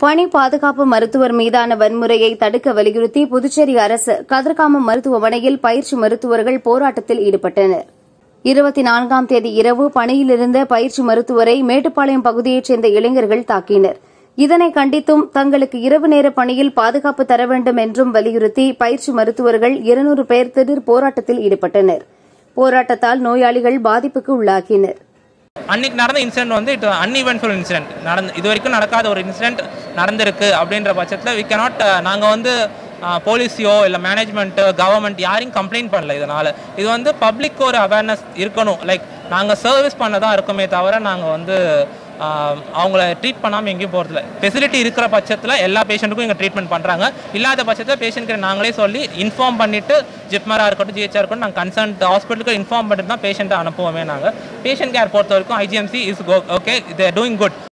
பணி பாதுகாப்பு மருத்துவர் மீதான வன்முறையை தடுக்க வலியுறுத்தி புதுச்சேரி அரசு கதிர்காமம் மருத்துவமனையில் பயிற்சி மருத்துவர்கள் போராட்டத்தில் ஈடுபட்டனர் இருபத்தி நான்காம் தேதி இரவு பணியிலிருந்த பயிற்சி மருத்துவரை மேட்டுப்பாளையம் பகுதியைச் சேர்ந்த இளைஞர்கள் தாக்கினர் இதனை கண்டித்தும் தங்களுக்கு இரவு நேர பணியில் பாதுகாப்பு தர வேண்டும் என்றும் வலியுறுத்தி பயிற்சி மருத்துவர்கள் இருநூறு பேர் திடீர் போராட்டத்தில் ஈடுபட்டனர் போராட்டத்தால் நோயாளிகள் பாதிப்புக்கு உள்ளாகினர் அன்னைக்கு நடந்த இன்சிடென்ட் வந்து இட் அன்இவென்ட்ஃபுல் இன்சிடென்ட் நடந்து இது வரைக்கும் நடக்காத ஒரு இன்சிடென்ட் நடந்திருக்கு அப்படின்ற பட்சத்தில் வி cannot நாங்கள் வந்து போலீஸையோ இல்லை மேனேஜ்மெண்ட்டு கவர்மெண்ட் யாரையும் கம்ப்ளைண்ட் பண்ணல இதனால் இது வந்து பப்ளிக் ஒரு அவேர்னஸ் இருக்கணும் லைக் நாங்கள் சர்வீஸ் பண்ண தான் இருக்கோமே தவிர நாங்கள் வந்து ஆஹ், அவங்கள ட்ரீட் பண்ணாமல் எங்கேயும் போகிறதில்ல ஃபெசிலிட்டி இருக்கிற பட்சத்தில் எல்லா பேஷண்ட்டுக்கும் இங்கே ட்ரீட்மெண்ட் பண்ணுறாங்க இல்லாத பட்சத்தில் பேஷண்ட்க்கு நாங்களே சொல்லி இன்ஃபார்ம் பண்ணிவிட்டு ஜிப்மராக இருக்கட்டும் ஜிஹெச்ஆர் இருக்கட்டும் நாங்கள் கன்சர்ன் ஹாஸ்பிட்டலுக்கு இன்ஃபார்ம் பண்ணிட்டு தான் பேஷண்ட்டை அனுப்புவோமே நாங்கள் பேஷண்ட் கேர் பொறுத்த வரைக்கும் IGMC is okay they're doing good